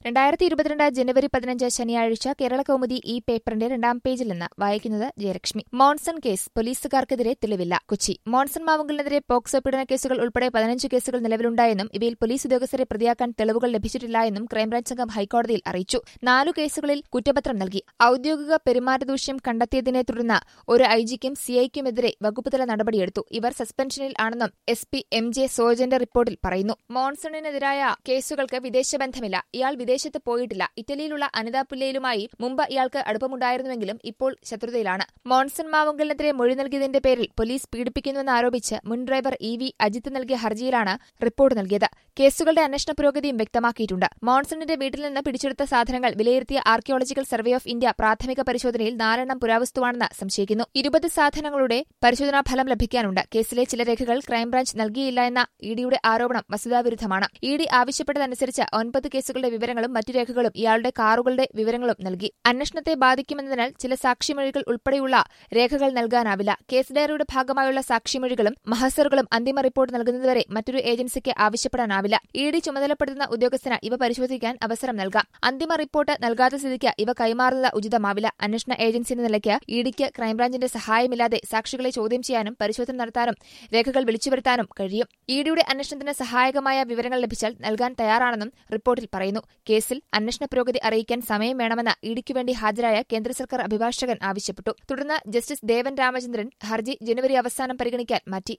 രണ്ടായിരത്തി ഇരുപത്തിരണ്ട് ജനുവരി പതിനഞ്ച് ശനിയാഴ്ച കേരള കൗമുദി ഈ പേപ്പറിന്റെ രണ്ടാം പേജിൽ നിന്ന് വായിക്കുന്നത് ജയലക്ഷ്മി മോൺസൺ കേസ് പോലീസുകാർക്കെതിരെ തെളിവില്ല കൊച്ചി മോൺസൺ മാവുങ്കലിനെതിരെ പോക്സോ പീഡന കേസുകൾ ഉൾപ്പെടെ പതിനഞ്ച് കേസുകൾ നിലവിലുണ്ടായെന്നും ഇവയിൽ പോലീസ് ഉദ്യോഗസ്ഥരെ പ്രതിയാക്കാൻ തെളിവുകൾ ലഭിച്ചിട്ടില്ല എന്നും ക്രൈംബ്രാഞ്ച് സംഘം ഹൈക്കോടതിയിൽ അറിയിച്ചു നാലു കേസുകളിൽ കുറ്റപത്രം നൽകി ഔദ്യോഗിക പെരുമാറ്റദൂഷ്യം കണ്ടെത്തിയതിനെ തുടർന്ന് ഒരു ഐജിക്കും സിഐക്കുമെതിരെ വകുപ്പുതല നടപടിയെടുത്തു ഇവർ സസ്പെൻഷനിൽ ആണെന്നും എസ് പി എം ജെ സോജന്റെ റിപ്പോർട്ടിൽ പറയുന്നു മോൺസണിനെതിരായ കേസുകൾക്ക് വിദേശബന്ധമില്ല ഇയാൾ വിദേശത്ത് പോയിട്ടില്ല ഇറ്റലിയിലുള്ള അനിത പുല്ലയിലുമായി മുമ്പ് ഇയാൾക്ക് അടുപ്പമുണ്ടായിരുന്നുവെങ്കിലും ഇപ്പോൾ ശത്രുതയിലാണ് മോൺസൺ മാവുങ്കലിനെതിരെ മൊഴി നൽകിയതിന്റെ പേരിൽ പോലീസ് പീഡിപ്പിക്കുന്നുവെന്ന് ആരോപിച്ച് മുൻ ഡ്രൈവർ ഇ വി അജിത്ത് നൽകിയ ഹർജിയിലാണ് റിപ്പോർട്ട് നൽകിയത് കേസുകളുടെ അന്വേഷണ പുരോഗതിയും വ്യക്തമാക്കിയിട്ടുണ്ട് മോൺസണിന്റെ വീട്ടിൽ നിന്ന് പിടിച്ചെടുത്ത സാധനങ്ങൾ വിലയിരുത്തിയ ആർക്കിയോളജിക്കൽ സർവേ ഓഫ് ഇന്ത്യ പ്രാഥമിക പരിശോധനയിൽ നാലെണ്ണം പുരാവസ്തുവാണെന്ന് സംശയിക്കുന്നു ഇരുപത് സാധനങ്ങളുടെ പരിശോധനാ ഫലം ലഭിക്കാനുണ്ട് കേസിലെ ചില രേഖകൾ ക്രൈംബ്രാഞ്ച് നൽകിയില്ല എന്ന ഇഡിയുടെ ആരോപണം വസ്തുതാവിരുദ്ധമാണ് ഇ ഡി ആവശ്യപ്പെട്ടതനുസരിച്ച് ഒൻപത് കേസുകളുടെ വിവരങ്ങളും മറ്റു രേഖകളും ഇയാളുടെ കാറുകളുടെ വിവരങ്ങളും നൽകി അന്വേഷണത്തെ ബാധിക്കുമെന്നതിനാൽ ചില സാക്ഷിമൊഴികൾ ഉൾപ്പെടെയുള്ള രേഖകൾ നൽകാനാവില്ല കേസ് ഡയറിയുടെ ഭാഗമായുള്ള സാക്ഷിമൊഴികളും മഹസറുകളും അന്തിമ റിപ്പോർട്ട് നൽകുന്നതുവരെ മറ്റൊരു ഏജൻസിക്ക് ആവശ്യപ്പെടാനാവില്ല ഇ ഡി ചുമതലപ്പെടുത്തുന്ന ഉദ്യോഗസ്ഥന് ഇവ പരിശോധിക്കാൻ അവസരം നൽകാം അന്തിമ റിപ്പോർട്ട് നൽകാത്ത സ്ഥിതിക്ക് ഇവ കൈമാറുന്നത് ഉചിതമാവില്ല അന്വേഷണ ഏജൻസി എന്ന നിലയ്ക്ക് ഇഡിക്ക് ക്രൈംബ്രാഞ്ചിന്റെ സഹായമില്ലാതെ സാക്ഷികളെ ചോദ്യം ചെയ്യാനും പരിശോധന നടത്താനും രേഖകൾ വിളിച്ചുവരുത്താനും കഴിയും ഇഡിയുടെ അന്വേഷണത്തിന് സഹായകമായ വിവരങ്ങൾ ലഭിച്ചാൽ നൽകാൻ തയ്യാറാണെന്നും റിപ്പോർട്ടിൽ പറയുന്നു കേസിൽ അന്വേഷണ പുരോഗതി അറിയിക്കാൻ സമയം വേണമെന്ന് ഇഡിക്കു വേണ്ടി ഹാജരായ കേന്ദ്ര സർക്കാർ അഭിഭാഷകൻ ആവശ്യപ്പെട്ടു തുടർന്ന് ജസ്റ്റിസ് ദേവൻ രാമചന്ദ്രൻ ഹർജി ജനുവരി അവസാനം പരിഗണിക്കാൻ മാറ്റി